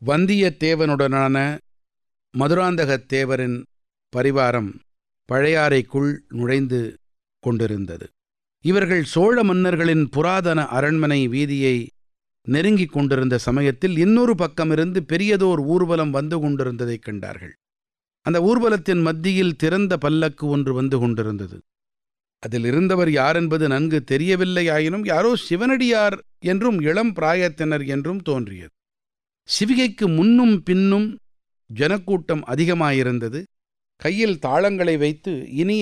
வந்தியத்தேவனுடனான மதுராந்தகத் தேவரின் பரிவாரம் பழையாறைக்குள் நுழைந்து கொண்டிருந்தது இவர்கள் சோழ மன்னர்களின் புராதன அரண்மனை வீதியை நெருங்கிக் கொண்டிருந்த சமயத்தில் இன்னொரு பக்கமிருந்து பெரியதோர் ஊர்வலம் வந்து கொண்டிருந்ததைக் கண்டார்கள் அந்த ஊர்வலத்தின் மத்தியில் திறந்த பல்லக்கு ஒன்று வந்து கொண்டிருந்தது அதில் இருந்தவர் யாரென்பது நன்கு தெரியவில்லையாயினும் யாரோ சிவனடியார் என்றும் இளம் பிராயத்தினர் என்றும் தோன்றியது சிவிகைக்கு முன்னும் பின்னும் ஜனக்கூட்டம் அதிகமாயிருந்தது கையில் தாளங்களை வைத்து இனிய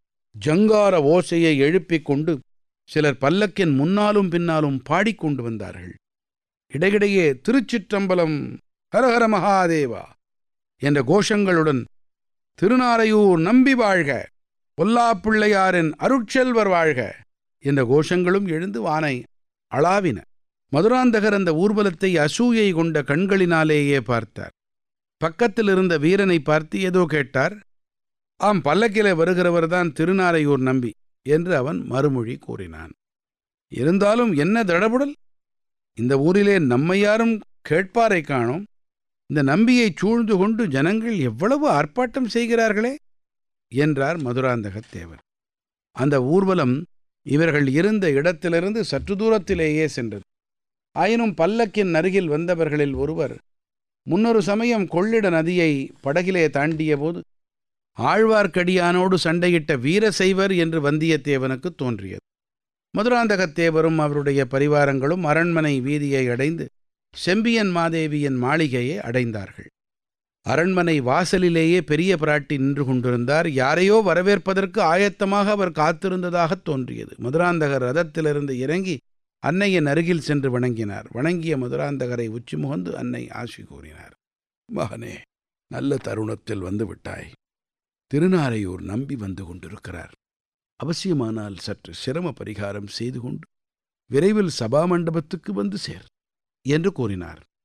ஜங்கார ஓசையை எழுப்பிக் கொண்டு சிலர் பல்லக்கின் முன்னாலும் பின்னாலும் பாடிக்கொண்டு வந்தார்கள் இடையிடையே திருச்சிற்றம்பலம் ஹரஹர மகாதேவா என்ற கோஷங்களுடன் திருநாரையூர் நம்பி வாழ்க பொல்லாப்பிள்ளையாரின் அருட்செல்வர் வாழ்க என்ற கோஷங்களும் எழுந்து வானை அளாவின மதுராந்தகர் அந்த ஊர்வலத்தை அசூயை கொண்ட கண்களினாலேயே பார்த்தார் பக்கத்தில் இருந்த வீரனை பார்த்து ஏதோ கேட்டார் ஆம் பல்லக்கிலே வருகிறவர்தான் திருநாரையூர் நம்பி என்று அவன் மறுமொழி கூறினான் இருந்தாலும் என்ன தடபுடல் இந்த ஊரிலே நம்மை யாரும் கேட்பாரை காணோம் இந்த நம்பியைச் சூழ்ந்து கொண்டு ஜனங்கள் எவ்வளவு ஆர்ப்பாட்டம் செய்கிறார்களே என்றார் மதுராந்தகத் தேவர் அந்த ஊர்வலம் இவர்கள் இருந்த இடத்திலிருந்து சற்று தூரத்திலேயே சென்றது ஆயினும் பல்லக்கின் அருகில் வந்தவர்களில் ஒருவர் முன்னொரு சமயம் கொள்ளிட நதியை படகிலே தாண்டியபோது ஆழ்வார்க்கடியானோடு சண்டையிட்ட வீரசைவர் என்று வந்தியத்தேவனுக்கு தோன்றியது மதுராந்தகத்தேவரும் அவருடைய பரிவாரங்களும் அரண்மனை வீதியை அடைந்து செம்பியன் மாதேவியின் மாளிகையை அடைந்தார்கள் அரண்மனை வாசலிலேயே பெரிய பிராட்டி நின்று கொண்டிருந்தார் யாரையோ வரவேற்பதற்கு ஆயத்தமாக அவர் காத்திருந்ததாகத் தோன்றியது மதுராந்தகர் ரதத்திலிருந்து இறங்கி அன்னையின் அருகில் சென்று வணங்கினார் வணங்கிய மதுராந்தகரை உச்சி முகந்து அன்னை ஆசி கூறினார் மகனே நல்ல தருணத்தில் வந்து விட்டாய் திருநாரையூர் நம்பி வந்து கொண்டிருக்கிறார் அவசியமானால் சற்று சிரம பரிகாரம் செய்து கொண்டு விரைவில் சபா மண்டபத்துக்கு வந்து சேர் என்று கூறினார்